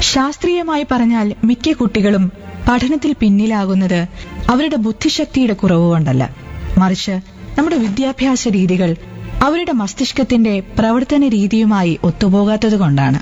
ശാസ്ത്രീയമായി പറഞ്ഞാൽ മിക്ക കുട്ടികളും പഠനത്തിൽ പിന്നിലാകുന്നത് അവരുടെ ബുദ്ധിശക്തിയുടെ കുറവ് കൊണ്ടല്ല മറിച്ച് നമ്മുടെ വിദ്യാഭ്യാസ രീതികൾ അവരുടെ മസ്തിഷ്കത്തിന്റെ പ്രവർത്തന രീതിയുമായി ഒത്തുപോകാത്തതുകൊണ്ടാണ്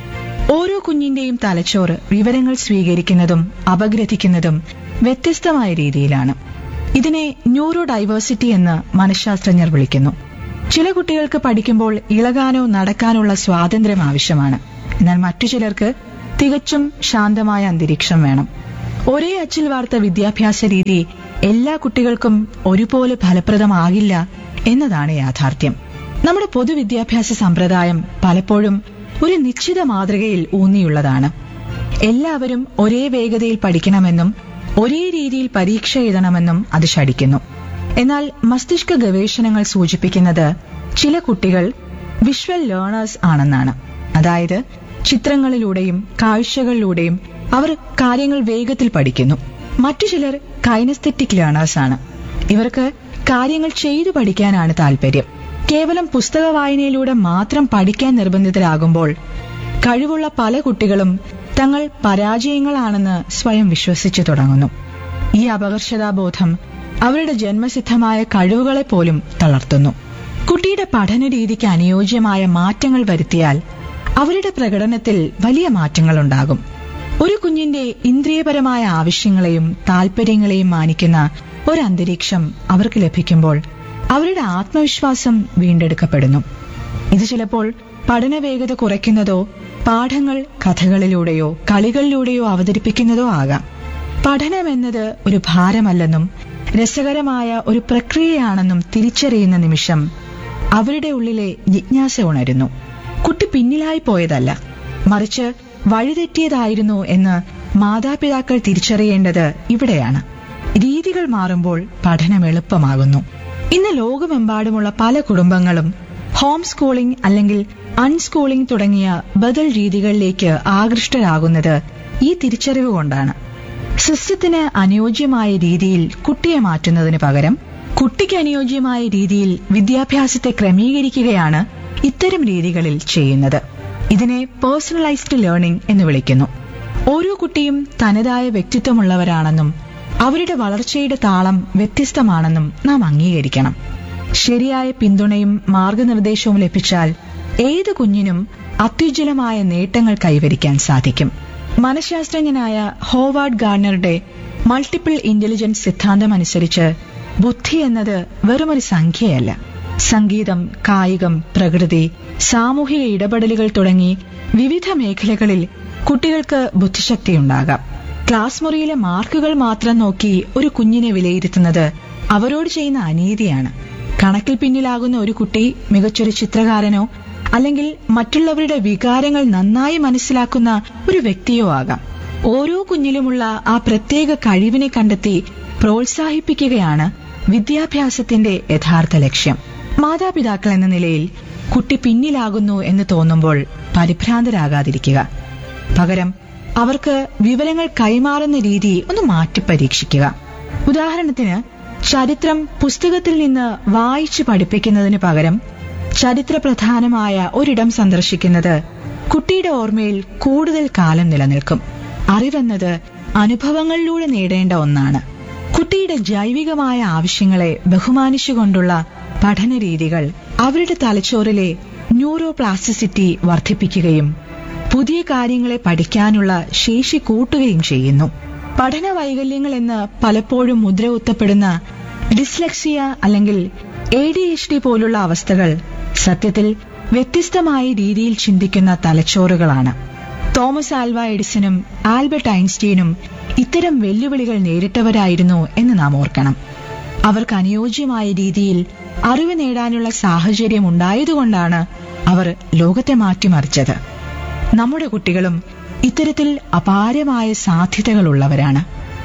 ഓരോ കുഞ്ഞിന്റെയും തലച്ചോറ് വിവരങ്ങൾ സ്വീകരിക്കുന്നതും അപഗ്രഥിക്കുന്നതും വ്യത്യസ്തമായ രീതിയിലാണ് ഇതിനെ ന്യൂറോ ഡൈവേഴ്സിറ്റി എന്ന് മനഃശാസ്ത്രജ്ഞർ വിളിക്കുന്നു ചില കുട്ടികൾക്ക് പഠിക്കുമ്പോൾ ഇളകാനോ നടക്കാനുള്ള സ്വാതന്ത്ര്യം ആവശ്യമാണ് എന്നാൽ മറ്റു ചിലർക്ക് തികച്ചും ശാന്തമായ അന്തരീക്ഷം വേണം ഒരേ അച്ചിൽ വാർത്ത വിദ്യാഭ്യാസ രീതി എല്ലാ കുട്ടികൾക്കും ഒരുപോലെ ഫലപ്രദമാകില്ല എന്നതാണ് യാഥാർത്ഥ്യം നമ്മുടെ പൊതുവിദ്യാഭ്യാസ സമ്പ്രദായം പലപ്പോഴും ഒരു നിശ്ചിത മാതൃകയിൽ ഊന്നിയുള്ളതാണ് എല്ലാവരും ഒരേ വേഗതയിൽ പഠിക്കണമെന്നും ഒരേ രീതിയിൽ പരീക്ഷ എഴുതണമെന്നും അത് ശടിക്കുന്നു എന്നാൽ മസ്തിഷ്ക ഗവേഷണങ്ങൾ സൂചിപ്പിക്കുന്നത് ചില കുട്ടികൾ വിഷ്വൽ ലേണേഴ്സ് ആണെന്നാണ് അതായത് ചിത്രങ്ങളിലൂടെയും കാഴ്ചകളിലൂടെയും അവർ കാര്യങ്ങൾ വേഗത്തിൽ പഠിക്കുന്നു മറ്റു ചിലർ കൈനസ്തെറ്റിക് ലേണേഴ്സ് ആണ് ഇവർക്ക് കാര്യങ്ങൾ ചെയ്തു പഠിക്കാനാണ് താല്പര്യം കേവലം പുസ്തക വായനയിലൂടെ മാത്രം പഠിക്കാൻ നിർബന്ധിതരാകുമ്പോൾ കഴിവുള്ള പല കുട്ടികളും തങ്ങൾ പരാജയങ്ങളാണെന്ന് സ്വയം വിശ്വസിച്ചു തുടങ്ങുന്നു ഈ അപകർഷതാബോധം അവരുടെ ജന്മസിദ്ധമായ കഴിവുകളെ പോലും തളർത്തുന്നു കുട്ടിയുടെ പഠന രീതിക്ക് അനുയോജ്യമായ മാറ്റങ്ങൾ വരുത്തിയാൽ അവരുടെ പ്രകടനത്തിൽ വലിയ മാറ്റങ്ങളുണ്ടാകും ഒരു കുഞ്ഞിന്റെ ഇന്ദ്രിയപരമായ ആവശ്യങ്ങളെയും താൽപര്യങ്ങളെയും മാനിക്കുന്ന ഒരു അന്തരീക്ഷം അവർക്ക് ലഭിക്കുമ്പോൾ അവരുടെ ആത്മവിശ്വാസം വീണ്ടെടുക്കപ്പെടുന്നു ഇത് ചിലപ്പോൾ പഠന വേഗത കുറയ്ക്കുന്നതോ പാഠങ്ങൾ കഥകളിലൂടെയോ കളികളിലൂടെയോ അവതരിപ്പിക്കുന്നതോ ആകാം പഠനം എന്നത് ഒരു ഭാരമല്ലെന്നും രസകരമായ ഒരു പ്രക്രിയയാണെന്നും തിരിച്ചറിയുന്ന നിമിഷം അവരുടെ ഉള്ളിലെ ജിജ്ഞാസ ഉണരുന്നു കുട്ടി പിന്നിലായി പോയതല്ല മറിച്ച് വഴിതെറ്റിയതായിരുന്നു എന്ന് മാതാപിതാക്കൾ തിരിച്ചറിയേണ്ടത് ഇവിടെയാണ് രീതികൾ മാറുമ്പോൾ പഠനം എളുപ്പമാകുന്നു ഇന്ന് ലോകമെമ്പാടുമുള്ള പല കുടുംബങ്ങളും ഹോം സ്കൂളിംഗ് അല്ലെങ്കിൽ അൺസ്കൂളിംഗ് തുടങ്ങിയ ബദൽ രീതികളിലേക്ക് ആകൃഷ്ടരാകുന്നത് ഈ തിരിച്ചറിവ് കൊണ്ടാണ് സിസ്റ്റത്തിന് അനുയോജ്യമായ രീതിയിൽ കുട്ടിയെ മാറ്റുന്നതിന് പകരം കുട്ടിക്ക് അനുയോജ്യമായ രീതിയിൽ വിദ്യാഭ്യാസത്തെ ക്രമീകരിക്കുകയാണ് ഇത്തരം രീതികളിൽ ചെയ്യുന്നത് ഇതിനെ പേഴ്സണലൈസ്ഡ് ലേണിംഗ് എന്ന് വിളിക്കുന്നു ഓരോ കുട്ടിയും തനതായ വ്യക്തിത്വമുള്ളവരാണെന്നും അവരുടെ വളർച്ചയുടെ താളം വ്യത്യസ്തമാണെന്നും നാം അംഗീകരിക്കണം ശരിയായ പിന്തുണയും മാർഗനിർദ്ദേശവും ലഭിച്ചാൽ ഏത് കുഞ്ഞിനും അത്യുജ്വലമായ നേട്ടങ്ങൾ കൈവരിക്കാൻ സാധിക്കും മനഃശാസ്ത്രജ്ഞനായ ഹോവാർഡ് ഗാർണറുടെ മൾട്ടിപ്പിൾ ഇന്റലിജൻസ് സിദ്ധാന്തം അനുസരിച്ച് ബുദ്ധി എന്നത് വെറുമൊരു സംഖ്യയല്ല സംഗീതം കായികം പ്രകൃതി സാമൂഹിക ഇടപെടലുകൾ തുടങ്ങി വിവിധ മേഖലകളിൽ കുട്ടികൾക്ക് ബുദ്ധിശക്തിയുണ്ടാകാം ക്ലാസ് മുറിയിലെ മാർക്കുകൾ മാത്രം നോക്കി ഒരു കുഞ്ഞിനെ വിലയിരുത്തുന്നത് അവരോട് ചെയ്യുന്ന അനീതിയാണ് കണക്കിൽ പിന്നിലാകുന്ന ഒരു കുട്ടി മികച്ചൊരു ചിത്രകാരനോ അല്ലെങ്കിൽ മറ്റുള്ളവരുടെ വികാരങ്ങൾ നന്നായി മനസ്സിലാക്കുന്ന ഒരു വ്യക്തിയോ ആകാം ഓരോ കുഞ്ഞിലുമുള്ള ആ പ്രത്യേക കഴിവിനെ കണ്ടെത്തി പ്രോത്സാഹിപ്പിക്കുകയാണ് വിദ്യാഭ്യാസത്തിന്റെ യഥാർത്ഥ ലക്ഷ്യം മാതാപിതാക്കൾ എന്ന നിലയിൽ കുട്ടി പിന്നിലാകുന്നു എന്ന് തോന്നുമ്പോൾ പരിഭ്രാന്തരാകാതിരിക്കുക പകരം അവർക്ക് വിവരങ്ങൾ കൈമാറുന്ന രീതി ഒന്ന് മാറ്റി പരീക്ഷിക്കുക ഉദാഹരണത്തിന് ചരിത്രം പുസ്തകത്തിൽ നിന്ന് വായിച്ചു പഠിപ്പിക്കുന്നതിന് പകരം ചരിത്രപ്രധാനമായ ഒരിടം സന്ദർശിക്കുന്നത് കുട്ടിയുടെ ഓർമ്മയിൽ കൂടുതൽ കാലം നിലനിൽക്കും അറിവെന്നത് അനുഭവങ്ങളിലൂടെ നേടേണ്ട ഒന്നാണ് കുട്ടിയുടെ ജൈവികമായ ആവശ്യങ്ങളെ ബഹുമാനിച്ചുകൊണ്ടുള്ള പഠന രീതികൾ അവരുടെ തലച്ചോറിലെ ന്യൂറോ പ്ലാസ്റ്റിസിറ്റി വർദ്ധിപ്പിക്കുകയും പുതിയ കാര്യങ്ങളെ പഠിക്കാനുള്ള ശേഷി കൂട്ടുകയും ചെയ്യുന്നു പഠന വൈകല്യങ്ങൾ എന്ന് പലപ്പോഴും മുദ്ര കുത്തപ്പെടുന്ന ഡിസ്ലെക്സിയ അല്ലെങ്കിൽ എ ഡി എച്ച് ഡി പോലുള്ള അവസ്ഥകൾ സത്യത്തിൽ വ്യത്യസ്തമായ രീതിയിൽ ചിന്തിക്കുന്ന തലച്ചോറുകളാണ് തോമസ് ആൽവ എഡിസനും ആൽബർട്ട് ഐൻസ്റ്റീനും ഇത്തരം വെല്ലുവിളികൾ നേരിട്ടവരായിരുന്നു എന്ന് നാം ഓർക്കണം അവർക്ക് അനുയോജ്യമായ രീതിയിൽ അറിവ് നേടാനുള്ള സാഹചര്യം ഉണ്ടായതുകൊണ്ടാണ് അവർ ലോകത്തെ മാറ്റിമറിച്ചത് നമ്മുടെ കുട്ടികളും ഇത്തരത്തിൽ അപാരമായ സാധ്യതകളുള്ളവരാണ്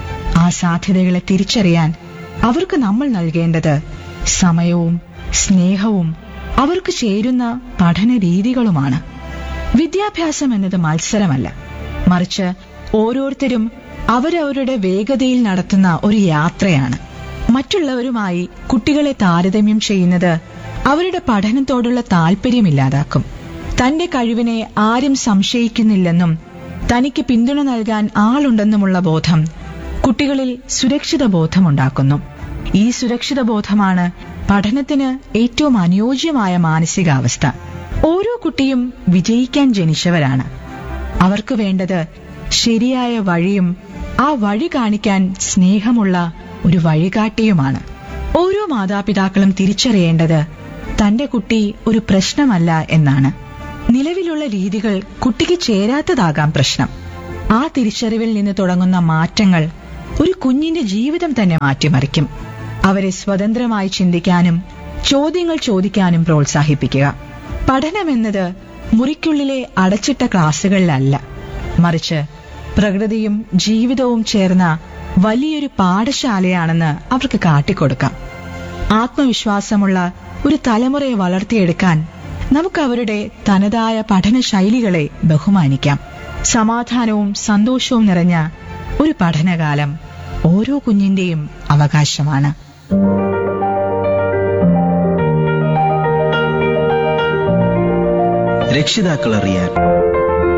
ആ സാധ്യതകളെ തിരിച്ചറിയാൻ അവർക്ക് നമ്മൾ നൽകേണ്ടത് സമയവും സ്നേഹവും അവർക്ക് ചേരുന്ന പഠന രീതികളുമാണ് വിദ്യാഭ്യാസം എന്നത് മത്സരമല്ല മറിച്ച് ഓരോരുത്തരും അവരവരുടെ വേഗതയിൽ നടത്തുന്ന ഒരു യാത്രയാണ് മറ്റുള്ളവരുമായി കുട്ടികളെ താരതമ്യം ചെയ്യുന്നത് അവരുടെ പഠനത്തോടുള്ള താല്പര്യമില്ലാതാക്കും തന്റെ കഴിവിനെ ആരും സംശയിക്കുന്നില്ലെന്നും തനിക്ക് പിന്തുണ നൽകാൻ ആളുണ്ടെന്നുമുള്ള ബോധം കുട്ടികളിൽ സുരക്ഷിത ബോധമുണ്ടാക്കുന്നു ഈ സുരക്ഷിത ബോധമാണ് പഠനത്തിന് ഏറ്റവും അനുയോജ്യമായ മാനസികാവസ്ഥ ഓരോ കുട്ടിയും വിജയിക്കാൻ ജനിച്ചവരാണ് അവർക്ക് വേണ്ടത് ശരിയായ വഴിയും ആ വഴി കാണിക്കാൻ സ്നേഹമുള്ള ഒരു വഴികാട്ടിയുമാണ് ഓരോ മാതാപിതാക്കളും തിരിച്ചറിയേണ്ടത് തന്റെ കുട്ടി ഒരു പ്രശ്നമല്ല എന്നാണ് നിലവിലുള്ള രീതികൾ കുട്ടിക്ക് ചേരാത്തതാകാം പ്രശ്നം ആ തിരിച്ചറിവിൽ നിന്ന് തുടങ്ങുന്ന മാറ്റങ്ങൾ ഒരു കുഞ്ഞിന്റെ ജീവിതം തന്നെ മാറ്റിമറിക്കും അവരെ സ്വതന്ത്രമായി ചിന്തിക്കാനും ചോദ്യങ്ങൾ ചോദിക്കാനും പ്രോത്സാഹിപ്പിക്കുക പഠനമെന്നത് മുറിക്കുള്ളിലെ അടച്ചിട്ട ക്ലാസ്സുകളിലല്ല മറിച്ച് പ്രകൃതിയും ജീവിതവും ചേർന്ന വലിയൊരു പാഠശാലയാണെന്ന് അവർക്ക് കാട്ടിക്കൊടുക്കാം ആത്മവിശ്വാസമുള്ള ഒരു തലമുറയെ വളർത്തിയെടുക്കാൻ നമുക്ക് അവരുടെ തനതായ പഠന ശൈലികളെ ബഹുമാനിക്കാം സമാധാനവും സന്തോഷവും നിറഞ്ഞ ഒരു പഠനകാലം ഓരോ കുഞ്ഞിന്റെയും അവകാശമാണ് രക്ഷിതാക്കൾ അറിയാൻ